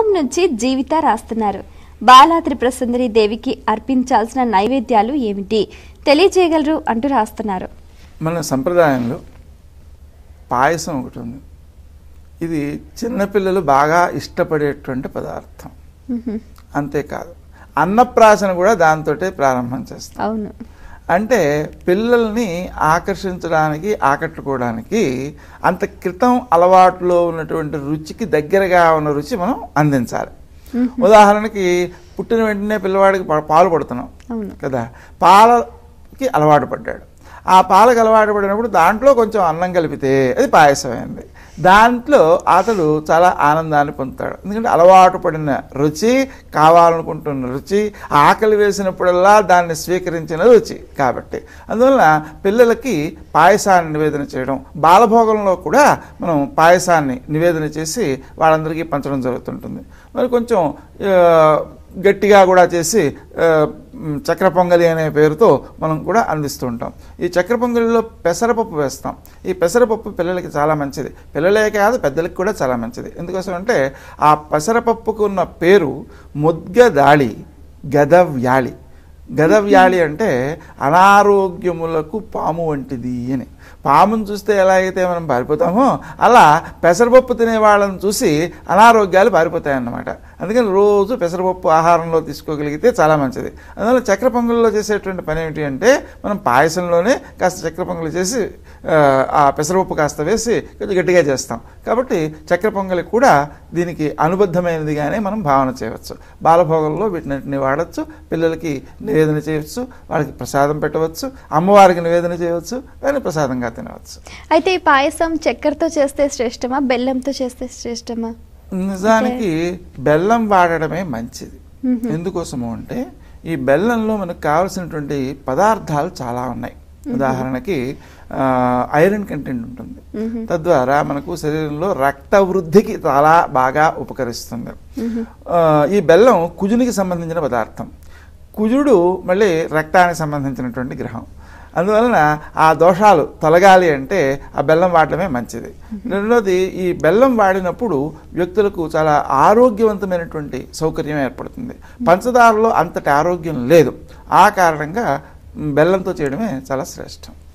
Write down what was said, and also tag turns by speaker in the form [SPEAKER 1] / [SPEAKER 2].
[SPEAKER 1] నుంచి జీవిత రాస్తున్నారు బాలాద్రి ప్రసుందరి దేవికి అర్పించాల్సిన నైవేద్యాలు ఏమిటి తెలియజేయగలరు అంటూ రాస్తున్నారు
[SPEAKER 2] మన సంప్రదాయంలో పాయసం ఒకటి ఉంది ఇది చిన్నపిల్లలు బాగా ఇష్టపడేటువంటి పదార్థం
[SPEAKER 1] మ్హూ.
[SPEAKER 2] అంతేకాదు అన్నప్రాసన కూడా దాంతోటే ప్రారంభం చేస్తాం
[SPEAKER 1] అవును
[SPEAKER 2] అంటే పిల్లల్ని ఆకర్షించడానికి ఆకట్టుకోవడానికి అంత క్రితం అలవాటులో ఉన్నటువంటి రుచికి దగ్గరగా ఉన్న రుచి మనం అందించాలి ఉదాహరణకి పుట్టిన వెంటనే పిల్లవాడికి పా- పాలు పడుతున్నాం
[SPEAKER 1] అవును
[SPEAKER 2] కదా పాలకి అలవాటు పడ్డాడు ఆ పాలకు అలవాటు పడినప్పుడు దాంట్లో కొంచెం అన్నం కలిపితే అది పాయసం అయింది దాంట్లో అతడు చాలా ఆనందాన్ని పొందుతాడు ఎందుకంటే అలవాటు పడిన రుచి కావాలనుకుంటున్న రుచి ఆకలి వేసినప్పుడల్లా దాన్ని స్వీకరించిన రుచి కాబట్టి అందువలన పిల్లలకి పాయసాన్ని నివేదన చేయడం బాలభోగంలో కూడా మనం పాయసాన్ని నివేదన చేసి వాళ్ళందరికీ పంచడం జరుగుతుంటుంది మరి కొంచెం ఆ, గట్టిగా కూడా చేసి ఆ, మ్, చక్ర పొంగలి అనే పేరుతో మనం కూడా అందిస్తూ ఉంటాం ఈ చక్ర పొంగలిలో పెసరపప్పు వేస్తాం ఈ పెసరపప్పు పిల్లలకి చాలా మంచిది పిల్లలే కాదు పెద్దలకి కూడా చాలా మంచిది ఎందుకోసం అంటే ఆ పెసరపప్పుకు ఉన్న పేరు ముద్గదాళి గదవ్యాళి గదవ్యాళి అంటే అనారోగ్యములకు పాము వంటిది అని పామును చూస్తే ఎలా అయితే మనం పారిపోతామో అలా పెసరపప్పు తినే వాళ్ళని చూసి అనారోగ్యాలు పారిపోతాయన్నమాట అందుకని రోజు పెసరపప్పు ఆహారంలో తీసుకోగలిగితే చాలా మంచిది అందువల్ల చక్ర పొంగల్లో చేసేటువంటి పని ఏమిటి అంటే మనం పాయసంలోనే కాస్త చక్ర పొంగలు చేసి ఆ, ఆ పెసరపప్పు కాస్త వేసి కొంచెం గట్టిగా చేస్తాం కాబట్టి చక్ర పొంగలి కూడా దీనికి అనుబద్ధమైనదిగానే మనం భావన చేయవచ్చు బాలభోగంలో వీటినటిని వాడచ్చు పిల్లలకి నివేదన చేయవచ్చు వాళ్ళకి ప్రసాదం పెట్టవచ్చు అమ్మవారికి నివేదన చేయవచ్చు దాన్ని ప్రసాదంగా తినవచ్చు
[SPEAKER 1] అయితే ఈ పాయసం చక్కెరతో చేస్తే శ్రేష్టమా బెల్లంతో చేస్తే శ్రేష్టమా
[SPEAKER 2] నిజానికి బెల్లం వాడడమే మంచిది
[SPEAKER 1] మ్మ్.
[SPEAKER 2] ఎందుకోసము అంటే ఈ బెల్లంలో మనకు కావాల్సినటువంటి పదార్థాలు చాలా ఉన్నాయి ఉదాహరణకి ఆ, ఐరన్ కంటెంట్ ఉంటుంది
[SPEAKER 1] మ్మ్.
[SPEAKER 2] తద్వారా మనకు శరీరంలో రక్త వృద్ధికి చాలా బాగా ఉపకరిస్తుంది ఆ, ఈ బెల్లం కుజునికి సంబంధించిన పదార్థం కుజుడు మళ్ళీ రక్తానికి సంబంధించినటువంటి గ్రహం అందువలన ఆ దోషాలు తొలగాలి అంటే ఆ బెల్లం వాడడమే మంచిది రెండోది ఈ బెల్లం వాడినప్పుడు వ్యక్తులకు చాలా ఆరోగ్యవంతమైనటువంటి సౌకర్యం ఏర్పడుతుంది పంచదారలో అంతటి ఆరోగ్యం లేదు ఆ కారణంగా మ్, బెల్లంతో చేయడమే చాలా శ్రేష్టం